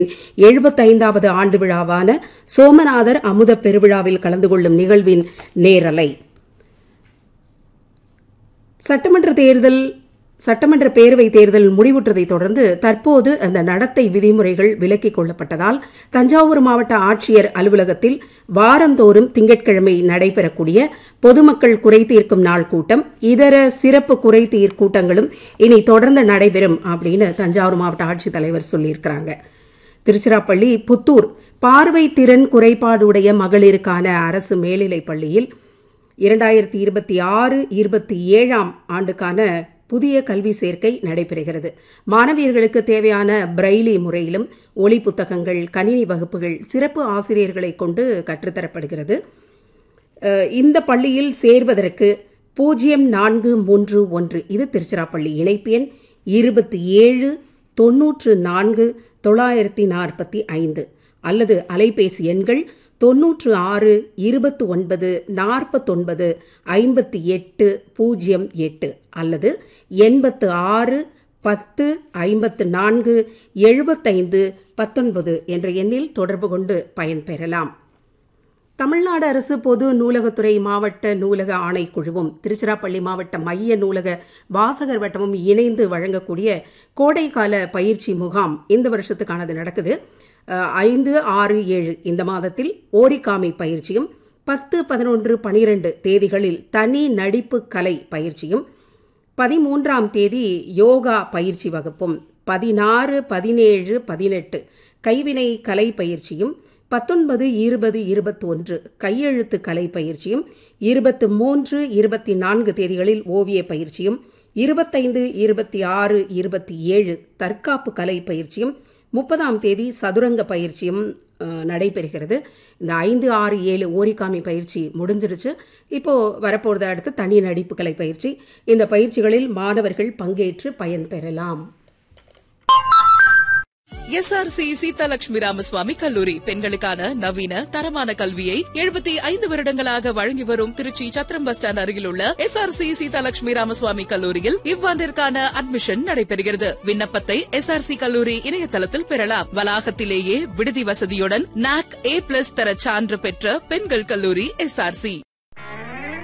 எழுபத்தைந்தாவது ஆண்டு விழாவான சோமநாதர் அமுத பெருவிழாவில் கலந்து கொள்ளும் நிகழ்வின் நேரலை சட்டமன்ற தேர்தல் சட்டமன்ற பேரவை தேர்தல் முடிவுற்றதை தொடர்ந்து தற்போது அந்த நடத்தை விதிமுறைகள் விலக்கிக் கொள்ளப்பட்டதால் தஞ்சாவூர் மாவட்ட ஆட்சியர் அலுவலகத்தில் வாரந்தோறும் திங்கட்கிழமை நடைபெறக்கூடிய பொதுமக்கள் குறை தீர்க்கும் நாள் கூட்டம் இதர சிறப்பு குறை தீர் கூட்டங்களும் இனி தொடர்ந்து நடைபெறும் அப்படின்னு தஞ்சாவூர் மாவட்ட ஆட்சித்தலைவர் சொல்லியிருக்கிறாங்க திருச்சிராப்பள்ளி புத்தூர் பார்வை திறன் குறைபாடுடைய மகளிருக்கான அரசு மேல்நிலைப் பள்ளியில் இரண்டாயிரத்தி இருபத்தி ஆறு இருபத்தி ஏழாம் ஆண்டுக்கான புதிய கல்வி சேர்க்கை நடைபெறுகிறது மாணவியர்களுக்கு தேவையான பிரெய்லி முறையிலும் ஒளி புத்தகங்கள் கணினி வகுப்புகள் சிறப்பு ஆசிரியர்களை கொண்டு கற்றுத்தரப்படுகிறது அஹ், இந்த பள்ளியில் சேர்வதற்கு பூஜ்ஜியம் நான்கு மூன்று ஒன்று இது திருச்சிராப்பள்ளி இணைப்பு எண் இருபத்தி ஏழு தொன்னூற்று நான்கு தொள்ளாயிரத்தி நாற்பத்தி ஐந்து அல்லது அலைபேசி எண்கள் தொன்னூற்று ஆறு இருபத்து ஒன்பது நாற்பத்தொன்பது ஐம்பத்தி எட்டு பூஜ்ஜியம் எட்டு அல்லது எண்பத்து ஆறு பத்து ஐம்பத்து நான்கு எழுபத்தைந்து பத்தொன்பது என்ற எண்ணில் தொடர்பு கொண்டு பயன்பெறலாம் தமிழ்நாடு அரசு பொது நூலகத்துறை மாவட்ட நூலக ஆணைக்குழுவும் திருச்சிராப்பள்ளி மாவட்ட மைய நூலக வாசகர் வட்டமும் இணைந்து வழங்கக்கூடிய கோடைக்கால பயிற்சி முகாம் இந்த வருஷத்துக்கானது நடக்குது அஹ், ஐந்து ஆறு ஏழு இந்த மாதத்தில் ஓரிகாமி பயிற்சியும் பத்து பதினொன்று பனிரெண்டு தேதிகளில் தனி நடிப்பு கலை பயிற்சியும் பதிமூன்றாம் தேதி யோகா பயிற்சி வகுப்பும் பதினாறு பதினேழு பதினெட்டு கைவினை கலை பயிற்சியும் பத்தொன்பது இருபது இருபத்தி ஒன்று கையெழுத்து கலை பயிற்சியும் இருபத்து மூன்று இருபத்தி நான்கு தேதிகளில் ஓவிய பயிற்சியும் இருபத்தைந்து இருபத்தி ஆறு இருபத்தி ஏழு தற்காப்பு கலை பயிற்சியும் முப்பதாம் தேதி சதுரங்க பயிற்சியும் அஹ், நடைபெறுகிறது இந்த ஐந்து ஆறு ஏழு ஓரிகாமி பயிற்சி முடிஞ்சிருச்சு இப்போ வரப்போறது அடுத்து தனி நடிப்பு கலை பயிற்சி இந்த பயிற்சிகளில் மாணவர்கள் பங்கேற்று பயன்பெறலாம் எஸ்ஆர்சி சீதாலட்சுமி ராமசுவாமி கல்லூரி பெண்களுக்கான நவீன தரமான கல்வியை எழுபத்தி ஐந்து வருடங்களாக வழங்கி வரும் திருச்சி சத்திரம் பஸ் ஸ்டாண்ட் அருகில் உள்ள எஸ்ஆர்சி சீதாலட்சுமி ராமசுவாமி கல்லூரியில் இவ்வாண்டிற்கான அட்மிஷன் நடைபெறுகிறது விண்ணப்பத்தை எஸ்ஆர்சி கல்லூரி இணையதளத்தில் பெறலாம் வளாகத்திலேயே விடுதி வசதியுடன் நாக் ஏ பிளஸ் தர சான்று பெற்ற பெண்கள் கல்லூரி எஸ்ஆர்சி